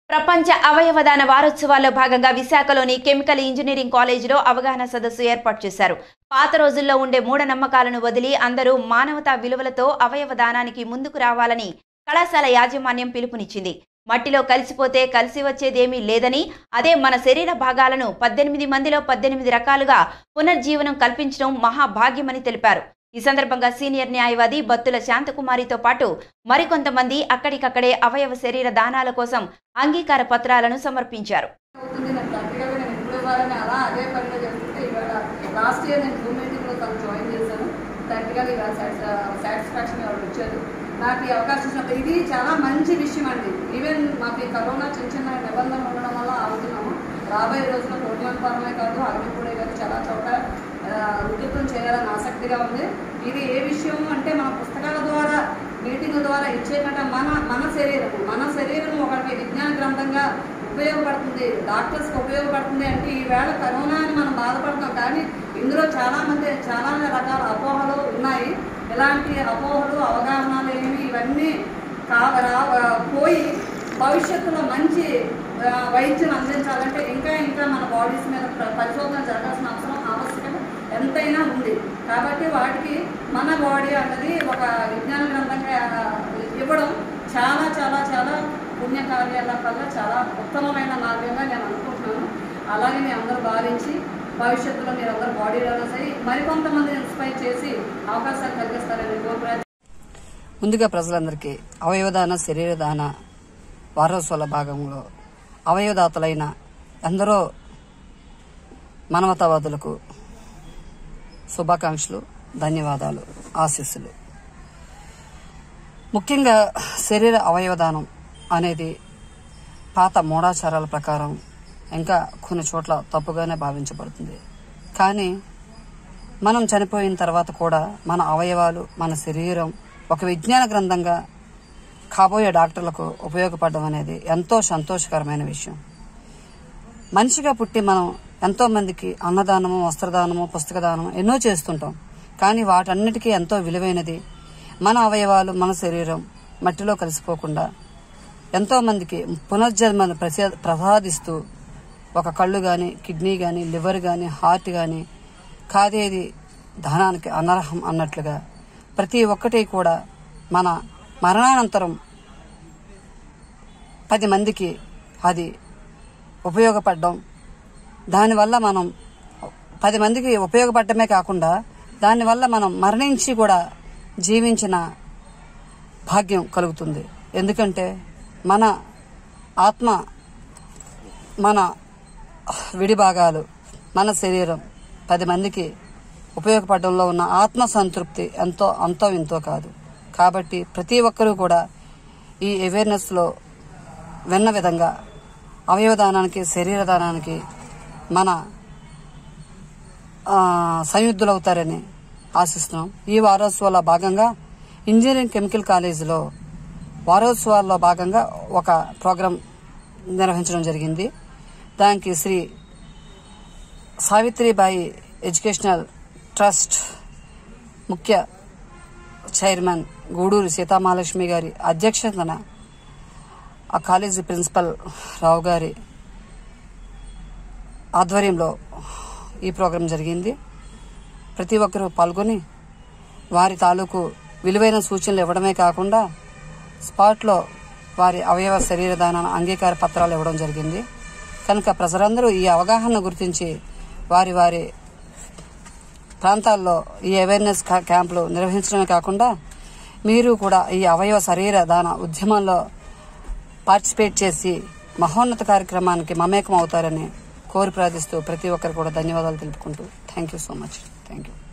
ప్రపంచ అవయవదాన వారోత్సవాల్లో భాగంగా విశాఖలోని కెమికల్ ఇంజనీరింగ్ కాలేజీలో అవగాహన సదస్సు ఏర్పాటు చేశారు పాత రోజుల్లో ఉండే మూఢనమ్మకాలను వదిలి అందరూ మానవతా విలువలతో అవయవ దానానికి ముందుకు రావాలని కళాశాల యాజమాన్యం పిలుపునిచ్చింది మట్టిలో కలిసిపోతే కలిసి వచ్చేదేమీ లేదని అదే మన శరీర భాగాలను పద్దెనిమిది మందిలో పద్దెనిమిది రకాలుగా పునర్జీవనం కల్పించడం మహాభాగ్యమని తెలిపారు ఈ సందర్భంగా సీనియర్ న్యాయవాది బత్తుల శాంతకుమారితో పాటు మరికొంతమంది అక్కడికక్కడే అవయవ శరీర దానాల కోసం అంగీకార పత్రాలను సమర్పించారు అవుతుంది నాకు ప్రాక్టికల్గా నేను ఎప్పుడు ఇవ్వాలని అలా అదే పనిగా చేస్తుంటే ఇవాళ లాస్ట్ ఇయర్ నేను జూమ్ మీటింగ్లో తను జాయిన్ చేశాను ప్రాక్టికల్ ఇవాళ సాటిస్ఫాక్షన్ వాళ్ళు వచ్చారు నాకు ఈ అవకాశం ఇచ్చినప్పుడు ఇది చాలా మంచి విషయం అండి ఈవెన్ మాకు ఈ కరోనా చిన్న చిన్న నిబంధనలు ఉండడం వల్ల ఆగుతున్నాము రాబోయే రోజుల్లో ప్రోగ్రామ్ పరమే కాదు అగ్నిపూడే కాదు చాలా చోట ఆ, ఉధృతం చేయాలని ఆసక్తిగా ఉంది ఇది ఏ విషయం అంటే మన పుస్తకాల ద్వారా మీటింగ్ ద్వారా ఇచ్చేటంటే మన మన శరీరం మన శరీరం ఒకటి విజ్ఞాన గ్రంథంగా ఉపయోగపడుతుంది డాక్టర్స్కి ఉపయోగపడుతుంది అంటే ఈవేళ కరోనా అని మనం బాధపడుతున్నాం కానీ ఇందులో చాలామంది చాలా రకాల అపోహలు ఉన్నాయి ఇలాంటి అపోహలు అవగాహనలు ఏమి ఇవన్నీ కా రా- పోయి భవిష్యత్తులో మంచి ఆ, వైద్యం అందించాలంటే ఇంకా ఇంకా మన బాడీస్ మీద ప్ర- పరిశోధన జరగాల్సిన అవసరం ఆవశ్యకత ఎంతైనా ఉంది కాబట్టి వాటికి మన బాడీ అన్నది ఒక విజ్ఞాన గ్రంథంగా ఆ, ఇవ్వడం చాలా చాలా చాలా పుణ్యకార్యాల వల్ల చాలా ఉత్తమమైన మార్గంగా నేను అనుకుంటున్నాను అలాగే మీ అందరూ భావించి భవిష్యత్తులో మీరు అందరూ బాడీ డెవలప్స్ అయ్యి మరికొంతమందిని ఇన్స్పైర్ చేసి అవకాశాలు కలిగిస్తారని కోరుకునే ముందుగా ప్రజలందరికీ అవయవదాన శరీరదాన వారోత్సవాల భాగంలో అవయవదాతలైన ఎందరో మానవతావాదులకు శుభాకాంక్షలు ధన్యవాదాలు ఆశీస్సులు ముఖ్యంగా శరీర అవయవదానం అనేది పాత మూఢాచారాల ప్రకారం ఇంకా కొన్ని చోట్ల తప్పుగానే భావించబడుతుంది కానీ మనం చనిపోయిన తర్వాత కూడా మన అవయవాలు మన శరీరం ఒక విజ్ఞాన గ్రంథంగా కాబోయే డాక్టర్లకు ఉపయోగపడడం అనేది ఎంతో సంతోషకరమైన విషయం మనిషిగా పుట్టి మనం ఎంతో మందికి అన్నదానము వస్త్రదానము పుస్తకదానము ఎన్నో చేస్తుంటాం కానీ వాటన్నిటికీ ఎంతో విలువైనది మన అవయవాలు మన శరీరం మట్టిలో కలిసిపోకుండా ఎంతో మందికి పునర్జన్మను ప్రసా- ప్రసాదిస్తూ ఒక కళ్ళు గాని కిడ్నీ గాని లివర్ గాని హార్ట్ గాని కాదేది దానానికి అనర్హం అన్నట్లుగా ప్రతి ఒక్కటి కూడా మన మరణానంతరం పది మందికి అది ఉపయోగపడడం దానివల్ల మనం పది మందికి ఉపయోగపడటమే కాకుండా దానివల్ల మనం మరణించి కూడా జీవించిన భాగ్యం కలుగుతుంది ఎందుకంటే మన ఆత్మ మన విడి భాగాలు మన శరీరం పది మందికి ఉపయోగపడడంలో ఉన్న ఆత్మ సంతృప్తి ఎంతో అంతో ఇంతో కాదు కాబట్టి ప్రతి ఒక్కరూ కూడా ఈ అవేర్నెస్లో విన్న విధంగా అవయవదానానికి శరీర దానానికి మన ఆ, సంయుక్తులవుతారని ఆశిస్తున్నాం ఈ వారోత్సవాల భాగంగా ఇంజనీరింగ్ కెమికల్ కాలేజీలో వారోత్సవాల్లో భాగంగా ఒక ప్రోగ్రాం నిర్వహించడం జరిగింది దానికి శ్రీ సావిత్రిబాయి ఎడ్యుకేషనల్ ట్రస్ట్ ముఖ్య చైర్మన్ గూడూరు సీతామహాలక్ష్మి గారి అధ్యక్షతన ఆ కాలేజీ ప్రిన్సిపల్ రావు గారి ఆధ్వర్యంలో ఈ ప్రోగ్రాం జరిగింది ప్రతి ఒక్కరూ పాల్గొని వారి తాలూకు విలువైన సూచనలు ఇవ్వడమే కాకుండా స్పాట్లో వారి అవయవ శరీర దాన అంగీకార పత్రాలు ఇవ్వడం జరిగింది కనుక ప్రజలందరూ ఈ అవగాహన గుర్తించి వారి వారి ప్రాంతాల్లో ఈ అవేర్నెస్ కా- క్యాంపులు నిర్వహించడమే కాకుండా మీరు కూడా ఈ అవయవ శరీర దాన ఉద్యమంలో పార్టిసిపేట్ చేసి మహోన్నత కార్యక్రమానికి మమేకం అవుతారని కోరి ప్రార్థిస్తూ ప్రతి ఒక్కరు కూడా ధన్యవాదాలు తెలుపుకుంటూ thank you so much thank you